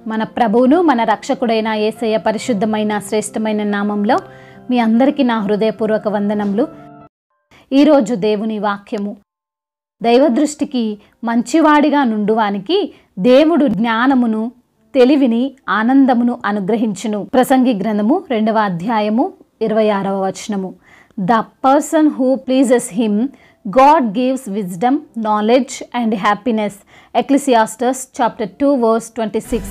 మన ప్రభువును మన రక్షకుడైన యేసయ్య పరిశుద్ధమైన శ్రేష్టమైన నామంలో మీ అందరికీ నా హృదయపూర్వక వందనములు ఈరోజు దేవుని వాక్యము దైవదృష్టికి మంచివాడిగా నుండువానికి దేవుడు జ్ఞానమును తెలివిని ఆనందమును అనుగ్రహించును ప్రసంగి గ్రంథము రెండవ అధ్యాయము ఇరవై ఆరవ వచనము the person who pleases him God gives wisdom knowledge and happiness Ecclesiastes chapter two verse twenty six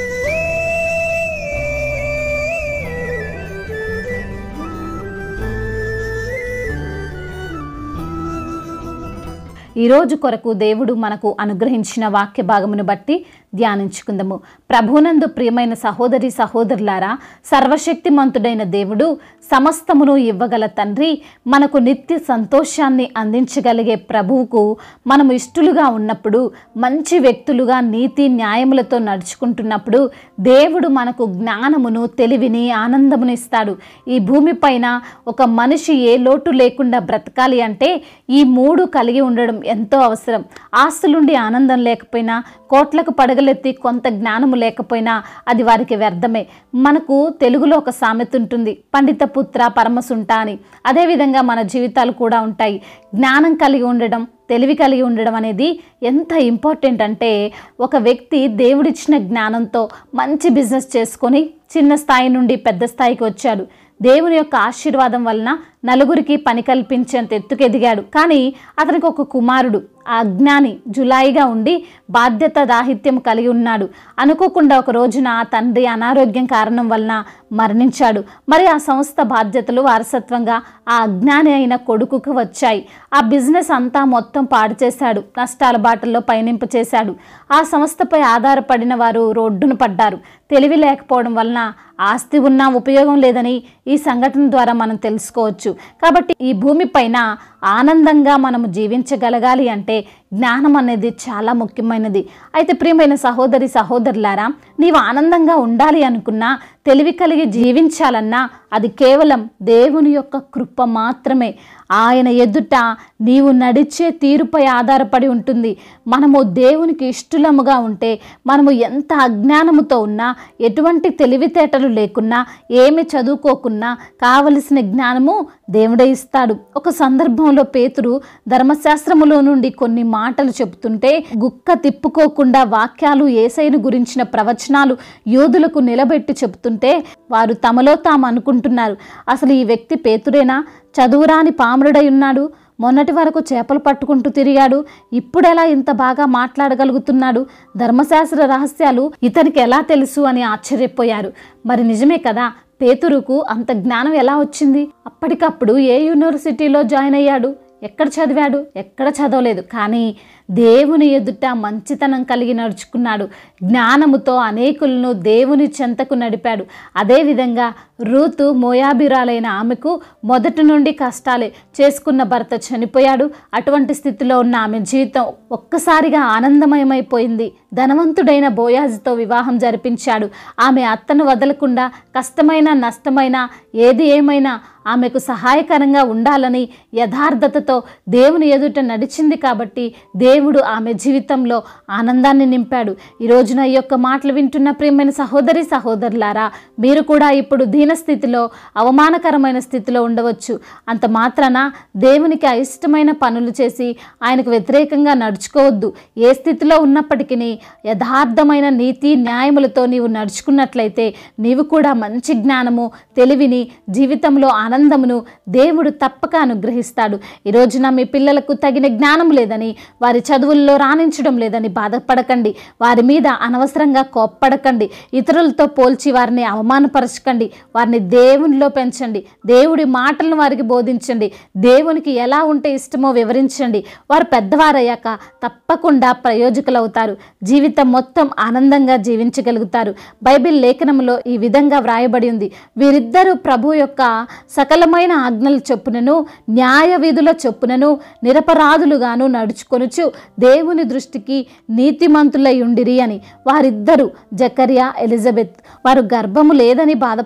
ఈరోజు కొరకు దేవుడు మనకు అనుగ్రహించిన వాక్య భాగమును బట్టి ధ్యానించుకుందాము ప్రభునందు ప్రియమైన సహోదరి సహోదరులారా సర్వశక్తిమంతుడైన దేవుడు సమస్తమును ఇవ్వగల తండ్రి మనకు నిత్య సంతోషాన్ని అందించగలిగే ప్రభువుకు మనము ఇష్టలుగా ఉన్నప్పుడు మంచి వ్యక్తులుగా నీతి న్యాయములతో నడుచుకుంటున్నప్పుడు దేవుడు మనకు జ్ఞానమును తెలివిని ఆనందమును ఇస్తాడు ఈ భూమిపైన ఒక మనిషి ఏ లోటు లేకుండా బ్రతకాలి అంటే ఈ మూడు కలిగి ఉండడం ఎంతో అవసరం ఆస్తులుండి ఆనందం లేకపోయినా కోట్లకు పడగలెత్తి కొంత జ్ఞానము లేకపోయినా అది వారికి వ్యర్థమే మనకు తెలుగులో ఒక సామెత ఉంటుంది పండిత పుత్ర పరమసుంట అని అదేవిధంగా మన జీవితాలు కూడా ఉంటాయి జ్ఞానం కలిగి ఉండడం తెలివి కలిగి ఉండడం అనేది ఎంత ఇంపార్టెంట్ అంటే ఒక వ్యక్తి దేవుడిచ్చిన జ్ఞానంతో మంచి బిజినెస్ చేసుకొని చిన్న స్థాయి నుండి పెద్ద స్థాయికి వచ్చాడు దేవుని యొక్క ఆశీర్వాదం వలన నలుగురికి పని కల్పించేంత ఎత్తుకు ఎదిగాడు కానీ అతనికి ఒక కుమారుడు ఆ అజ్ఞాని జులాయిగా ఉండి బాధ్యత రాహిత్యం కలిగి ఉన్నాడు అనుకోకుండా ఒక రోజున ఆ తండ్రి అనారోగ్యం కారణం వలన మరణించాడు మరి ఆ సంస్థ బాధ్యతలు వారసత్వంగా ఆ అజ్ఞాని అయిన కొడుకుకు వచ్చాయి ఆ బిజినెస్ అంతా మొత్తం పాడు చేశాడు నష్టాల బాటల్లో పయనింప చేశాడు ఆ సంస్థపై ఆధారపడిన వారు రోడ్డును పడ్డారు తెలివి లేకపోవడం వలన ఆస్తి ఉన్నా ఉపయోగం లేదని ఈ సంఘటన ద్వారా మనం తెలుసుకోవచ్చు కాబట్టి ఈ భూమిపైన ఆనందంగా మనము జీవించగలగాలి అంటే జ్ఞానం అనేది చాలా ముఖ్యమైనది అయితే ప్రియమైన సహోదరి సహోదరులారా నీవు ఆనందంగా ఉండాలి అనుకున్నా తెలివి కలిగి జీవించాలన్నా అది కేవలం దేవుని యొక్క కృప మాత్రమే ఆయన ఎదుట నీవు నడిచే తీరుపై ఆధారపడి ఉంటుంది మనము దేవునికి ఇష్టలముగా ఉంటే మనము ఎంత అజ్ఞానముతో ఉన్నా ఎటువంటి తెలివితేటలు లేకున్నా ఏమి చదువుకోకున్నా కావలసిన జ్ఞానము దేవుడే ఇస్తాడు ఒక సందర్భంలో పేతురు ధర్మశాస్త్రములో నుండి కొన్ని మాటలు చెబుతుంటే గుక్క తిప్పుకోకుండా వాక్యాలు ఏసైను గురించిన ప్రవచనాలు యోధులకు నిలబెట్టి చెబుతుంటే వారు తమలో తాము అనుకుంటున్నారు అసలు ఈ వ్యక్తి పేతురేనా చదువురాని పామరుడై ఉన్నాడు మొన్నటి వరకు చేపలు పట్టుకుంటూ తిరిగాడు ఇప్పుడెలా ఇంత బాగా మాట్లాడగలుగుతున్నాడు ధర్మశాస్త్ర రహస్యాలు ఇతనికి ఎలా తెలుసు అని ఆశ్చర్యపోయారు మరి నిజమే కదా పేతురుకు అంత జ్ఞానం ఎలా వచ్చింది అప్పటికప్పుడు ఏ యూనివర్సిటీలో జాయిన్ అయ్యాడు ఎక్కడ చదివాడు ఎక్కడ చదవలేదు కానీ దేవుని ఎదుట మంచితనం కలిగి నడుచుకున్నాడు జ్ఞానముతో అనేకులను దేవుని చెంతకు నడిపాడు అదేవిధంగా రూతు మోయాబిరాలైన ఆమెకు మొదటి నుండి కష్టాలే చేసుకున్న భర్త చనిపోయాడు అటువంటి స్థితిలో ఉన్న ఆమె జీవితం ఒక్కసారిగా ఆనందమయమైపోయింది ధనవంతుడైన బోయాజుతో వివాహం జరిపించాడు ఆమె అత్తను వదలకుండా కష్టమైన నష్టమైన ఏది ఏమైనా ఆమెకు సహాయకరంగా ఉండాలని యథార్థతతో దేవుని ఎదుట నడిచింది కాబట్టి దేవుడు ఆమె జీవితంలో ఆనందాన్ని నింపాడు ఈ రోజున ఈ యొక్క మాటలు వింటున్న ప్రియమైన సహోదరి సహోదరులారా మీరు కూడా ఇప్పుడు దీనస్థితిలో అవమానకరమైన స్థితిలో ఉండవచ్చు అంత మాత్రాన దేవునికి అయిష్టమైన పనులు చేసి ఆయనకు వ్యతిరేకంగా నడుచుకోవద్దు ఏ స్థితిలో ఉన్నప్పటికీ యథార్థమైన నీతి న్యాయములతో నీవు నడుచుకున్నట్లయితే నీవు కూడా మంచి జ్ఞానము తెలివిని జీవితంలో ఆనందమును దేవుడు తప్పక అనుగ్రహిస్తాడు ఈ రోజున మీ పిల్లలకు తగిన జ్ఞానం లేదని వారి చదువుల్లో రాణించడం లేదని బాధపడకండి వారి మీద అనవసరంగా కోప్పడకండి ఇతరులతో పోల్చి వారిని అవమానపరచకండి వారిని దేవునిలో పెంచండి దేవుడి మాటలను వారికి బోధించండి దేవునికి ఎలా ఉంటే ఇష్టమో వివరించండి వారు పెద్దవారయ్యాక తప్పకుండా ప్రయోజకులవుతారు జీవితం మొత్తం ఆనందంగా జీవించగలుగుతారు బైబిల్ లేఖనంలో ఈ విధంగా వ్రాయబడి ఉంది వీరిద్దరూ ప్రభు యొక్క సకలమైన ఆజ్ఞల చొప్పునను న్యాయ విధుల చొప్పునను నిరపరాధులుగాను నడుచుకొనుచు దేవుని దృష్టికి నీతిమంతులై ఉండిరి అని వారిద్దరూ జకర్యా ఎలిజబెత్ వారు గర్భము లేదని బాధపడుతుంటే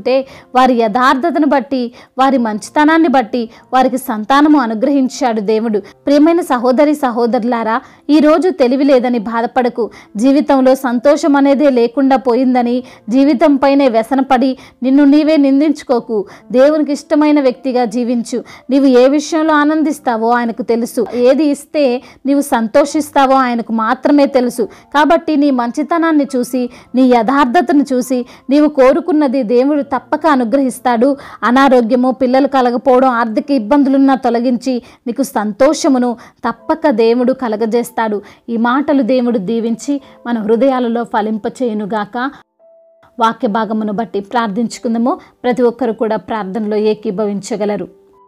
చూస్తుంటే వారి యథార్థతను బట్టి వారి మంచితనాన్ని బట్టి వారికి సంతానము అనుగ్రహించాడు దేవుడు ప్రియమైన సహోదరి సహోదరులారా ఈరోజు తెలివి లేదని బాధపడకు జీవితంలో సంతోషం అనేదే లేకుండా పోయిందని జీవితం పైనే వ్యసనపడి నిన్ను నీవే నిందించుకోకు దేవునికి ఇష్టమైన వ్యక్తిగా జీవించు నీవు ఏ విషయంలో ఆనందిస్తావో ఆయనకు తెలుసు ఏది ఇస్తే నీవు సంతోషిస్తావో ఆయనకు మాత్రమే తెలుసు కాబట్టి నీ మంచితనాన్ని చూసి నీ యథార్థతను చూసి నీవు కోరుకున్నది దేవుడు తప్పక అనుగ్రహిస్తాడు అనారోగ్యము పిల్లలు కలగపోవడం ఆర్థిక ఇబ్బందులున్నా తొలగించి నీకు సంతోషమును తప్పక దేవుడు కలగజేస్తాడు ఈ మాటలు దేవుడు దీవించి మన హృదయాలలో ఫలింపచేయునుగాక వాక్య భాగమును బట్టి ప్రార్థించుకుందాము ప్రతి ఒక్కరు కూడా ప్రార్థనలో ఏకీభవించగలరు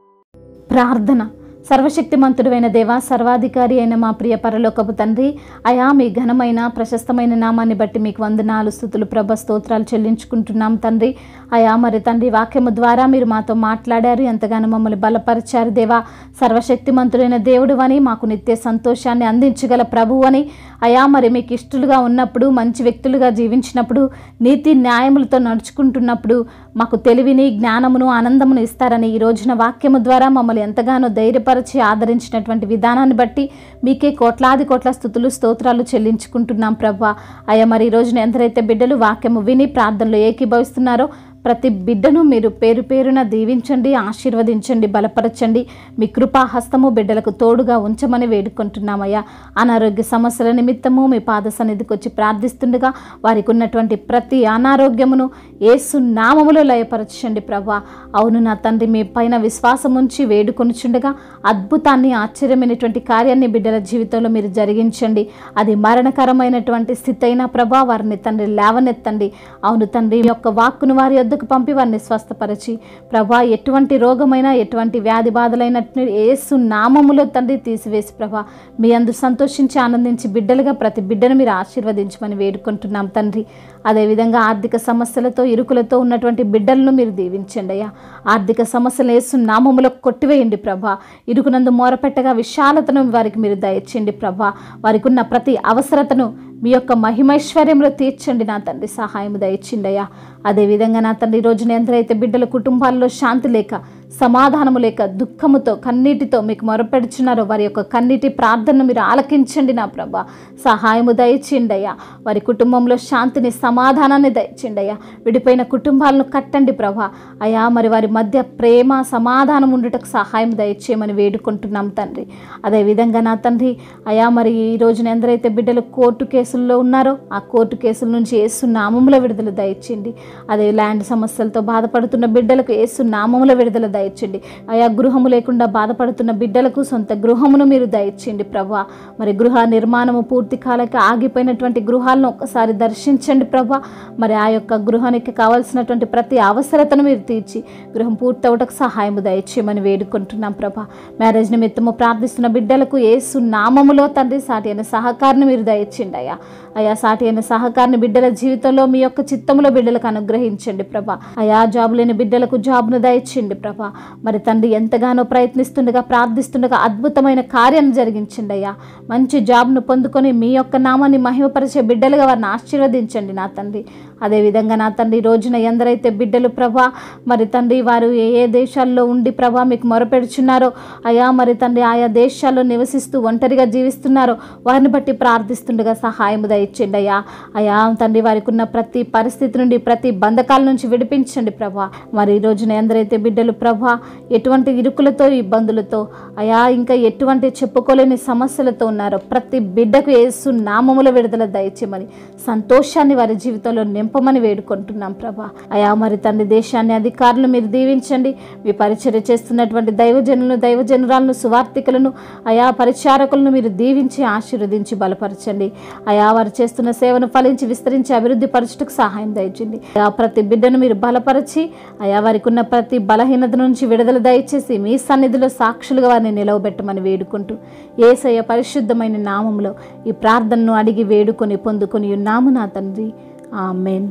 ప్రార్థన సర్వశక్తిమంతుడైన దేవ సర్వాధికారి అయిన మా ప్రియ పరలోకపు తండ్రి అయా మీ ఘనమైన ప్రశస్తమైన నామాన్ని బట్టి మీకు వందనాలు స్థుతులు ప్రభ స్తోత్రాలు చెల్లించుకుంటున్నాం తండ్రి అయా మరి తండ్రి వాక్యము ద్వారా మీరు మాతో మాట్లాడారు ఎంతగానో మమ్మల్ని బలపరిచారు దేవా సర్వశక్తిమంతుడైన దేవుడు అని మాకు నిత్య సంతోషాన్ని అందించగల ప్రభువు అని అయా మరి మీకు ఇష్టలుగా ఉన్నప్పుడు మంచి వ్యక్తులుగా జీవించినప్పుడు నీతి న్యాయములతో నడుచుకుంటున్నప్పుడు మాకు తెలివిని జ్ఞానమును ఆనందమును ఇస్తారని ఈ రోజున వాక్యము ద్వారా మమ్మల్ని ఎంతగానో ధైర్యపరిచి ఆదరించినటువంటి విధానాన్ని బట్టి మీకే కోట్లాది కోట్ల స్థుతులు స్తోత్రాలు చెల్లించుకుంటున్నాం ప్రభా అయ్యా మరి ఈ రోజున ఎందరైతే బిడ్డలు వాక్యము విని ప్రార్థనలో ఏకీభవిస్తున్నారో ప్రతి బిడ్డను మీరు పేరు పేరున దీవించండి ఆశీర్వదించండి బలపరచండి మీ కృపా హస్తము బిడ్డలకు తోడుగా ఉంచమని వేడుకుంటున్నామయ్యా అనారోగ్య సమస్యల నిమిత్తము మీ పాద సన్నిధికి వచ్చి ప్రార్థిస్తుండగా వారికి ఉన్నటువంటి ప్రతి అనారోగ్యమును ఏసు నామములో లయపరచండి ప్రభా అవును నా తండ్రి మీ పైన విశ్వాసం ఉంచి వేడుకొనుచుండగా అద్భుతాన్ని ఆశ్చర్యమైనటువంటి కార్యాన్ని బిడ్డల జీవితంలో మీరు జరిగించండి అది మరణకరమైనటువంటి స్థితి అయినా ప్రభా వారిని తండ్రి లేవనెత్తండి అవును తండ్రి మీ యొక్క వాక్కును వారి యొద్దకు పంపి వారిని స్వస్థపరిచి ప్రభా ఎటువంటి రోగమైనా ఎటువంటి వ్యాధి బాధలైన ఏసు నామములో తండ్రి తీసివేసి ప్రభా మీ అందు సంతోషించి ఆనందించి బిడ్డలుగా ప్రతి బిడ్డను మీరు ఆశీర్వదించమని వేడుకుంటున్నాం తండ్రి అదేవిధంగా ఆర్థిక సమస్యలతో ఇరుకులతో ఉన్నటువంటి బిడ్డలను మీరు దీవించండి అయ్యా ఆర్థిక సమస్యలు వేసు నామములో కొట్టివేయండి ప్రభా ఇరుకునందు మోరపెట్టగా విశాలతను వారికి మీరు దయచేయండి ప్రభా వారికి ఉన్న ప్రతి అవసరతను మీ యొక్క మహిమైశ్వర్యంలో తీర్చండి నా తండ్రి సహాయం దయచిండి అయ్యా అదేవిధంగా నా తండ్రి ఈ రోజున ఎందరైతే బిడ్డల కుటుంబాల్లో శాంతి లేక సమాధానము లేక దుఃఖముతో కన్నీటితో మీకు మొరపెడుచున్నారో వారి యొక్క కన్నీటి ప్రార్థనను మీరు ఆలకించండి నా ప్రభా సహాయము దయచేయండి అయ్యా వారి కుటుంబంలో శాంతిని సమాధానాన్ని దయచేయండి అయ్యా విడిపోయిన కుటుంబాలను కట్టండి ప్రభా అయ్యా మరి వారి మధ్య ప్రేమ సమాధానం ఉండుటకు సహాయం దయచేయమని వేడుకుంటున్నాం తండ్రి అదేవిధంగా నా తండ్రి అయా మరి ఈ రోజున ఎందరైతే బిడ్డలు కోర్టు కేసుల్లో ఉన్నారో ఆ కోర్టు కేసుల నుంచి ఏసు నామముల విడుదల దయచేయండి అదే ల్యాండ్ సమస్యలతో బాధపడుతున్న బిడ్డలకు ఏసు నామముల విడుదల దయచేయండి ఆయా గృహము లేకుండా బాధపడుతున్న బిడ్డలకు సొంత గృహమును మీరు దయచేయండి ప్రభా మరి గృహ నిర్మాణము పూర్తి కాలక ఆగిపోయినటువంటి గృహాలను ఒక్కసారి దర్శించండి ప్రభా మరి ఆ యొక్క గృహానికి కావాల్సినటువంటి ప్రతి అవసరతను మీరు తీర్చి గృహం పూర్తవుటకు సహాయము దయచేయమని వేడుకుంటున్నాం ప్రభా మ్యారేజ్ నిమిత్తము ప్రార్థిస్తున్న బిడ్డలకు ఏసు నామములో తండ్రి సాటి అయిన సహకారాన్ని మీరు దయచేయండి అయ్యా అయా సాటి అయిన సహకారిని బిడ్డల జీవితంలో మీ యొక్క చిత్తములో బిడ్డలకు అనుగ్రహించండి ప్రభా అయా జాబు లేని బిడ్డలకు జాబ్ను దయచేయండి ప్రభా మరి తండ్రి ఎంతగానో ప్రయత్నిస్తుండగా ప్రార్థిస్తుండగా అద్భుతమైన కార్యం జరిగించండి అయ్యా మంచి జాబ్ను పొందుకొని మీ యొక్క నామాన్ని మహిమపరిచే బిడ్డలుగా వారిని ఆశీర్వదించండి నా తండ్రి అదేవిధంగా నా తండ్రి ఈ రోజున ఎందరైతే బిడ్డలు ప్రభా మరి తండ్రి వారు ఏ ఏ దేశాల్లో ఉండి ప్రభా మీకు మొరపెడుచున్నారో అయా మరి తండ్రి ఆయా దేశాల్లో నివసిస్తూ ఒంటరిగా జీవిస్తున్నారో వారిని బట్టి ప్రార్థిస్తుండగా సహాయము దయచేయండి అయ్యా అయా తండ్రి వారికి ఉన్న ప్రతి పరిస్థితి నుండి ప్రతి బంధకాల నుంచి విడిపించండి ప్రభా మరి ఈ రోజున ఎందరైతే బిడ్డలు ప్రభా ఎటువంటి ఇరుకులతో ఇబ్బందులతో అయా ఇంకా ఎటువంటి చెప్పుకోలేని సమస్యలతో ఉన్నారో ప్రతి బిడ్డకు ఏసు నామముల విడుదల దయచేయమని సంతోషాన్ని వారి జీవితంలో నింపమని వేడుకుంటున్నాం ప్రభా అయా మరి తండ్రి దేశాన్ని అధికారులు మీరు దీవించండి మీ పరిచర్య చేస్తున్నటువంటి దైవజనులను దైవజనురాలను సువార్థికులను అయా పరిచారకులను మీరు దీవించి ఆశీర్వదించి బలపరచండి అయా వారు చేస్తున్న సేవను ఫలించి విస్తరించి అభివృద్ధి పరచుటకు సహాయం దయచండి అయా ప్రతి బిడ్డను మీరు బలపరిచి అయా వారికి ఉన్న ప్రతి బలహీనత నుంచి విడుదల దయచేసి మీ సన్నిధిలో సాక్షులుగా వారిని నిలవబెట్టమని వేడుకుంటూ ఏసయ్య పరిశుద్ధమైన నామములో ఈ ప్రార్థనను అడిగి వేడుకొని పొందుకొని ఉన్నాము నా తండ్రి ఆమెన్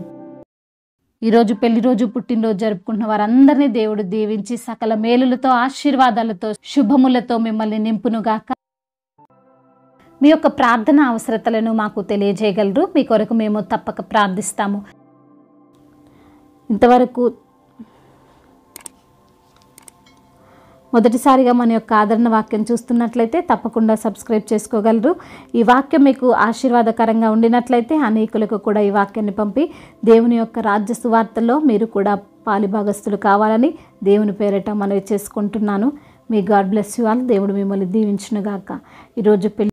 ఈరోజు పెళ్లి రోజు పుట్టినరోజు జరుపుకుంటున్న వారందరినీ దేవుడు దీవించి సకల మేలులతో ఆశీర్వాదాలతో శుభములతో మిమ్మల్ని నింపునుగాక మీ యొక్క ప్రార్థన అవసరతలను మాకు తెలియజేయగలరు మీ కొరకు మేము తప్పక ప్రార్థిస్తాము ఇంతవరకు మొదటిసారిగా మన యొక్క ఆదరణ వాక్యం చూస్తున్నట్లయితే తప్పకుండా సబ్స్క్రైబ్ చేసుకోగలరు ఈ వాక్యం మీకు ఆశీర్వాదకరంగా ఉండినట్లయితే అనేకులకు కూడా ఈ వాక్యాన్ని పంపి దేవుని యొక్క రాజ్య సువార్తలో మీరు కూడా పాలిభాగస్తులు కావాలని దేవుని పేరిట మనవి చేసుకుంటున్నాను మీ గాడ్ బ్లెస్ యు ఆల్ దేవుడు మిమ్మల్ని దీవించునుగాక ఈరోజు పెళ్లి